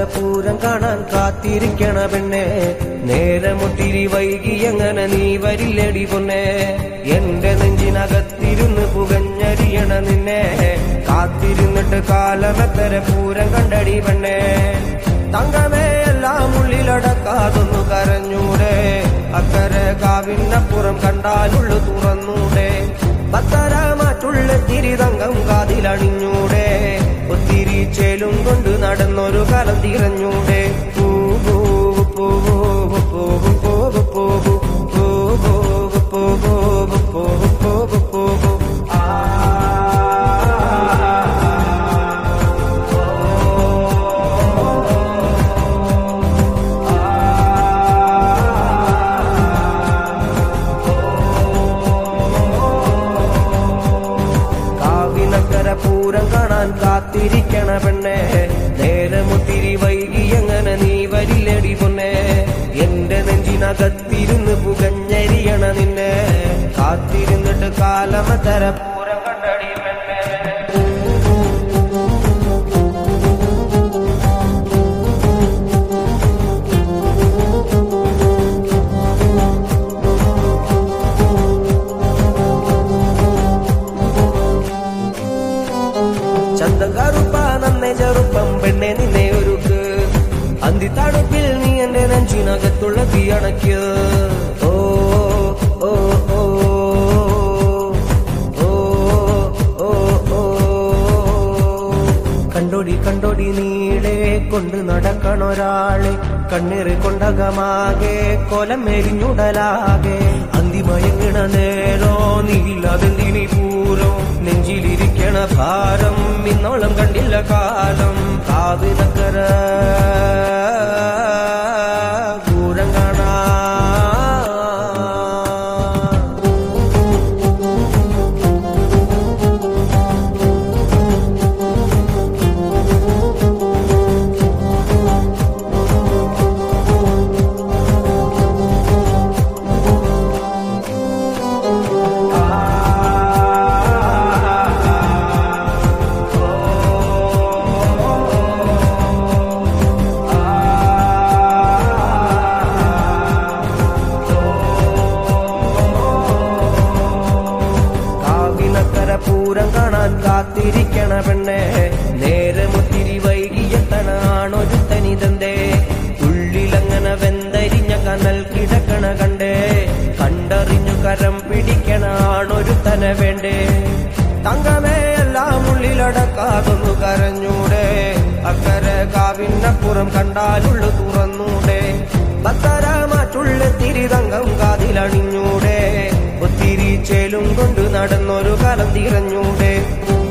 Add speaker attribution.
Speaker 1: പൂരം കാണാൻ കാത്തിരിക്കണ പെണ്ണെ നേരമൊത്തിരി വൈകി എങ്ങനെ നീ വരില്ലടി പൊന്നെ എന്റെ നെഞ്ചിനകത്തിരുന്ന് പുകഞ്ഞരിയണ നിന്നെ കാത്തിരുന്നിട്ട് കാലമെത്തര പൂരം കണ്ടടി പെണ്ണെ തങ്കമേ എല്ലാം ഉള്ളിലടക്കാതൊന്നു കരഞ്ഞൂടെ അക്കരെ കാവിനപ്പുറം കണ്ടാലുള്ളു തുറന്നൂടെ പത്തര മാറ്റുള്ള തിരിതങ്കം കാതിലണിഞ്ഞൂടെ ഒത്തിരി ചേലും കൊണ്ട് നടന്നൊരു കാലം തിരഞ്ഞൂടെ പൂവൂ പൂവൂ പൂവൂ പൂവൂ പൂവൂ പൂവൂ പൂവൂ പൂവൂ പൂവൂ ആ കാവിനക്കര പൂരം കാണാൻ കാത്തിരിക്കണ പെണ്ണെ നേരമൊത്തിരി വൈകി എങ്ങനെ നീ വരില്ലടി പൊന്നെ എന്റെ നെഞ്ചിനകത്തിരുന്ന് പുകഞ്ഞരിയണ നിന്നെ കാത്തിരുന്നിട്ട് കാലമത്തര പൂരം കണ്ടടി പെണ്ണെ ചന്തം കറുപ്പ നന്നെ ചെറുപ്പം പെണ്ണെ നിന്നെ ഒരുക്ക് അന്തി തണുപ്പിൽ നീ എന്റെ നെഞ്ചിനകത്തുള്ള തീയണയ്ക്ക് ഓ ഓ ഓ ഓ ഓ ഓ കണ്ടോടി കണ്ടോടി നീളെ കൊണ്ട് നടക്കണൊരാളെ കണ്ണീറ് കൊണ്ടകമാകെ കൊലം മെരിഞ്ഞുടലാകെ അന്തിമയങ്ങണ നേരോ നീലാതെന്തിനി പൂരോ നെഞ്ചിലിരിക്കണ ഭാരം ഇന്നോളം കണ്ടില്ല കാലം കാവിനക്കര പൂരം കാണാ കാവിനക്കര പൂരം കാണാൻ കാത്തിരിക്കണ പെണ്ണെ നേരമൊത്തിരി വൈകിയെത്തണാണൊരു തനിതന്തേ ഉള്ളിലങ്ങനെ വെന്തരിഞ്ഞ കനൽ കിടക്കണ കണ്ടേ കണ്ടറിഞ്ഞു കരം പിടിക്കണാണൊരു തന വേണ്ടേ തങ്കമേ എല്ലാം ഉള്ളിലടക്കാതൊന്നു കരഞ്ഞൂടെ അക്കരെ കാവിനപ്പുറം കണ്ടാലുള്ളു തുറന്നൂടെ പത്തര മാറ്റുള്ള തിരിതങ്കം കാതിലണിഞ്ഞൂടെ ഒത്തിരി ചേലും കൊണ്ട് നടന്നൊരു കാലം തിരഞ്ഞൂടെ